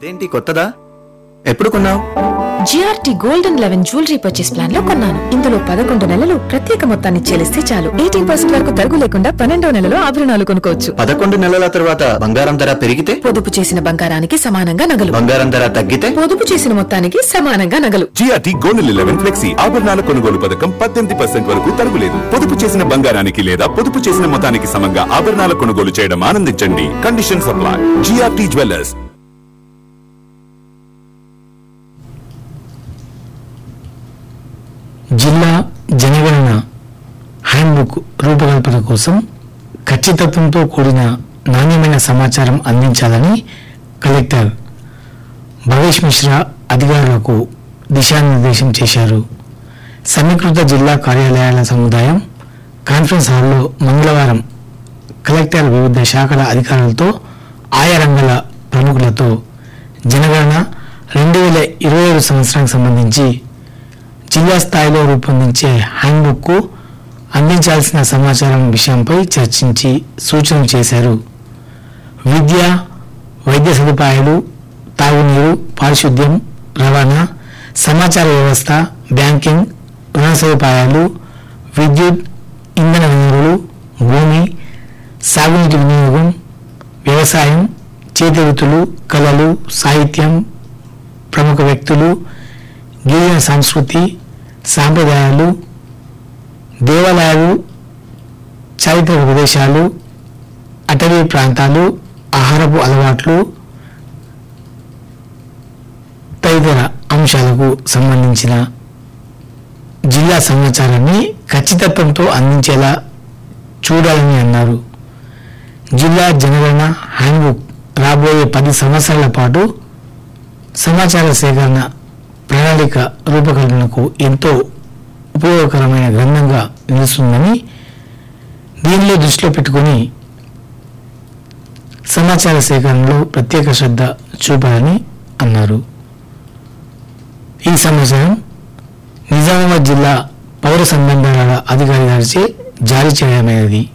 ఇదేంటి కొత్తదా ఎప్పుడు కొన్నావు GRT golden eleven jewellery purchase plan లో కొన్నాను ఇందులో పదకొండు నెలలు ప్రత్యేక మొత్తాన్ని చెల్లిస్తే చాలు ఎయిటీన్ పర్సెంట్ వరకు తరుగు లేకుండా పన్నెండో నెలలో ఆభరణాలు కొనుక్కోవచ్చు పదకొండు నెలల తర్వాత బంగారం ధర పెరిగితే పొదుపు చేసిన బంగారానికి సమానంగా నగలు బంగారం ధర తగ్గితే పొదుపు చేసిన మొత్తానికి సమానంగా నగలు జిఆర్టీ గోల్డ్ లెవెన్ ఫ్లెక్సీ ఆభరణాల కొనుగోలు పథకం పద్దెనిమిది పర్సెంట్ వరకు తరుగులేదు పొదుపు చేసిన బంగారానికి లేదా పొదుపు చేసిన మొత్తానికి సమంగా ఆభరణాల కొనుగోలు చేయడం ఆనందించండి కండిషన్ సప్లై జిఆర్టీ జ్యువెలర్స్ జిల్లా జనగణన హ్యాండ్బుక్ రూపకల్పన కోసం ఖచ్చితత్వంతో కూడిన నాణ్యమైన సమాచారం అందించాలని కలెక్టర్ భవేష్ మిశ్రా అధికారులకు దిశానిర్దేశం చేశారు సమీకృత జిల్లా కార్యాలయాల సముదాయం కాన్ఫరెన్స్ హాల్లో మంగళవారం కలెక్టర్ వివిధ శాఖల అధికారులతో ఆయా రంగాల ప్రముఖులతో జనగణన రెండు వేల ఇరవై ఏడు సంవత్సరానికి సంబంధించి జిల్లా స్థాయిలో రూపొందించే హ్యాండ్బుక్ అందించాల్సిన సమాచారం విషయంపై చర్చించి సూచనలు చేశారు విద్య వైద్య సదుపాయాలు తాగునీరు పారిశుద్ధ్యం రవాణా సమాచార వ్యవస్థ బ్యాంకింగ్ రుణ సదుపాయాలు విద్యుత్ ఇంధన వనరులు భూమి సాగునీటి వినియోగం వ్యవసాయం చేతి వృత్తులు కళలు సాహిత్యం ప్రముఖ వ్యక్తులు గిరిజన సంస్కృతి సాంప్రదాయాలు దేవాలయాలు చారిత్రక ప్రదేశాలు అటవీ ప్రాంతాలు ఆహారపు అలవాట్లు తదితర అంశాలకు సంబంధించిన జిల్లా సమాచారాన్ని ఖచ్చితత్వంతో అందించేలా చూడాలని అన్నారు జిల్లా జనగణన హ్యాండ్బుక్ రాబోయే పది సంవత్సరాల పాటు సమాచార సేకరణ ప్రణాళిక రూపకల్పనకు ఎంతో ఉపయోగకరమైన గ్రంథంగా నిలుస్తుందని దీనిలో దృష్టిలో పెట్టుకుని సమాచార సేకరణలో ప్రత్యేక శ్రద్ధ చూపాలని అన్నారు ఈ సమాచారం నిజామాబాద్ జిల్లా పౌర సంబంధాల అధికారి గారిచే జారీ చేయడమైనది